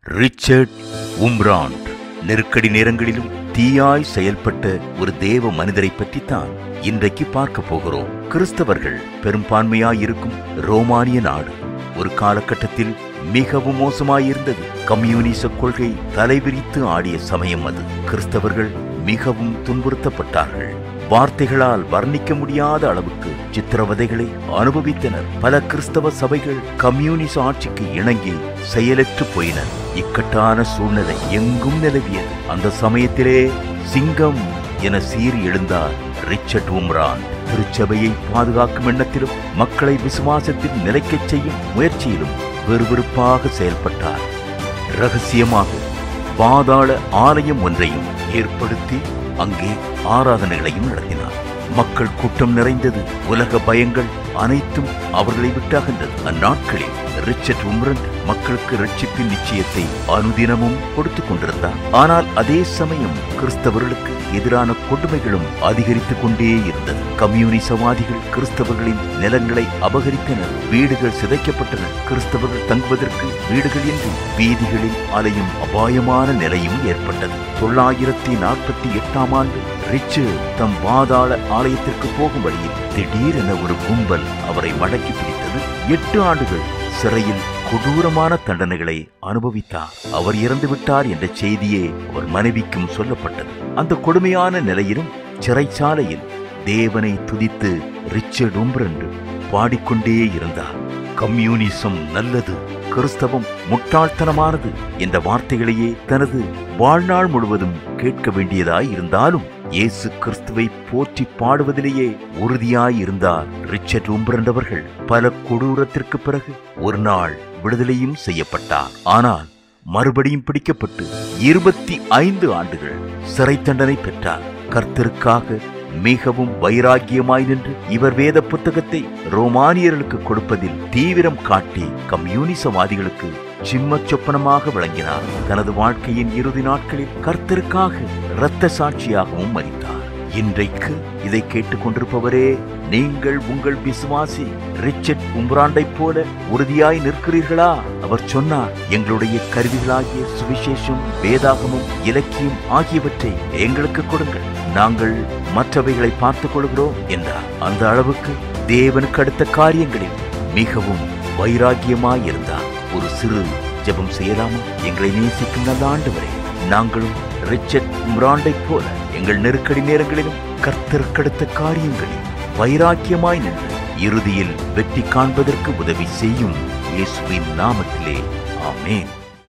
Richard உம்ராண்ட் நெருக்கடி நேரங்களிலும் தீயாய் செயல்பட்ட ஒரு தேவ மனிதரை பற்றித்தான் இன்றைக்கு பார்க்க போகிறோம் கிறிஸ்தவர்கள் பெரும்பான்மையாயிருக்கும் ரோமானிய நாடு ஒரு காலகட்டத்தில் மிகவும் மோசமாயிருந்தது கம்யூனிச கொள்கை தலைவிரித்து ஆடிய சமயம் அது கிறிஸ்தவர்கள் மிகவும் துன்புறுத்தப்பட்டார்கள் வார்த்தைகளால் வர்ணிக்க முடியாத அளவுக்கு சித்திரவதைகளை அனுபவித்தனர் பல கிறிஸ்தவ சபைகள் கம்யூனிச ஆட்சிக்கு இணங்கி செயலற்று போயின இக்கட்டான சூழ்நிலை எங்கும் நிலவியது அந்த சமயத்திலே சிங்கம் என சீறி எழுந்தார் ரிச்சர்ட் உம்ரான் திருச்சபையை பாதுகாக்கும் எண்ணத்திலும் மக்களை விசுவாசத்தில் நிலைக்கச் செய்யும் முயற்சியிலும் விறுவிறுப்பாக செயல்பட்டார் ரகசியமாக பாதாள ஆலயம் ஒன்றையும் ஏற்படுத்தி அங்கே ஆராதனைகளையும் நடத்தினார் மக்கள் கூட்டம் நிறைந்தது உலக பயங்கள் அனைத்தும் அவர்களை விட்டு அகன்றது அந்நாட்களில் ரிச்சர்ட் உம்ரன் மக்களுக்கு ரட்சிப்பின் நிச்சயத்தை அனுதினமும் கொடுத்துக் கொண்டிருந்தார் ஆனால் அதே சமயம் கிறிஸ்தவர்களுக்கு எதிரான கொடுமைகளும் அதிகரித்துக் கொண்டே இருந்தது கம்யூனிசவாதிகள் கிறிஸ்தவர்களின் நிலங்களை அபகரித்தனர் வீடுகள் சிதைக்கப்பட்டன கிறிஸ்தவர்கள் தங்குவதற்கு வீடுகள் என்று வீதிகளில் அலையும் அபாயமான நிலையும் ஏற்பட்டது தொள்ளாயிரத்தி நாற்பத்தி எட்டாம் ஆண்டு ரிச்சு தம் பாதாள ஆலயத்திற்கு போகும் வழியில் திடீரென ஒரு கும்பல் அவரை மடக்கி பிடித்தது எட்டு ஆண்டுகள் சிறையில் கொடூரமான தண்டனைகளை அனுபவித்தார் அவர் இறந்து விட்டார் என்ற செய்தியே அவர் மனைவிக்கும் சொல்லப்பட்டது அந்த கொடுமையான நிலையிலும் சிறைச்சாலையில் தேவனை துதித்து ரிச்சர்ட் உம்ரண்டு பாடிக்கொண்டே இருந்தார் கம்யூனிசம் நல்லது கிறிஸ்தவம் முட்டாள்தனமானது என்ற வார்த்தைகளையே தனது வாழ்நாள் முழுவதும் கேட்க வேண்டியதாய் இருந்தாலும் இயேசு கிறிஸ்துவை போற்றி பாடுவதிலேயே உறுதியாய் இருந்தார் ரிச்சர்ட் உம்பிரண்ட் அவர்கள் பல கொடூரத்திற்கு பிறகு ஒரு நாள் விடுதலையும் செய்யப்பட்டார் ஆனால் மறுபடியும் பிடிக்கப்பட்டு இருபத்தி ஐந்து ஆண்டுகள் சிறை தண்டனை பெற்றார் கர்த்தருக்காக மிகவும் வைராக்கியமாய் நின்று இவர் வேத புத்தகத்தை ரோமானியர்களுக்கு கொடுப்பதில் தீவிரம் காட்டி கம்யூனிசவாதிகளுக்கு சிம்ம சொப்பனமாக விளங்கினார் தனது வாழ்க்கையின் இறுதி நாட்களில் கர்த்தருக்காக இரத்த சாட்சியாகவும் மறித்தார் இன்றைக்கு இதை கேட்டுக்கொண்டிருப்பவரே நீங்கள் உங்கள் விசுவாசி ரிச்சர்ட் உம்ராண்டைப் போல உறுதியாய் நிற்கிறீர்களா அவர் சொன்னார் எங்களுடைய கருவிகளாகிய சுவிசேஷம் வேதாகமும் இலக்கியம் ஆகியவற்றை எங்களுக்கு கொடுங்கள் நாங்கள் மற்றவைகளை பார்த்துக் கொள்கிறோம் என்றார் அந்த அளவுக்கு தேவனுக்கு அடுத்த காரியங்களில் மிகவும் வைராகியமாய் இருந்தார் ஒரு சிறு ஜெபம் செய்யலாமா எங்களை நேசிக்கும் நல்ல ஆண்டவரே நாங்களும் ரிச்சர்ட் உம்ராண்டைப் போல எங்கள் நெருக்கடி நேரங்களிலும் கர்த்தருக்கடுத்த காரியங்களில் வைராக்கியமாய் நின்று இறுதியில் வெற்றி காண்பதற்கு உதவி செய்யும் இயேசுவின் நாமத்திலே ஆமென்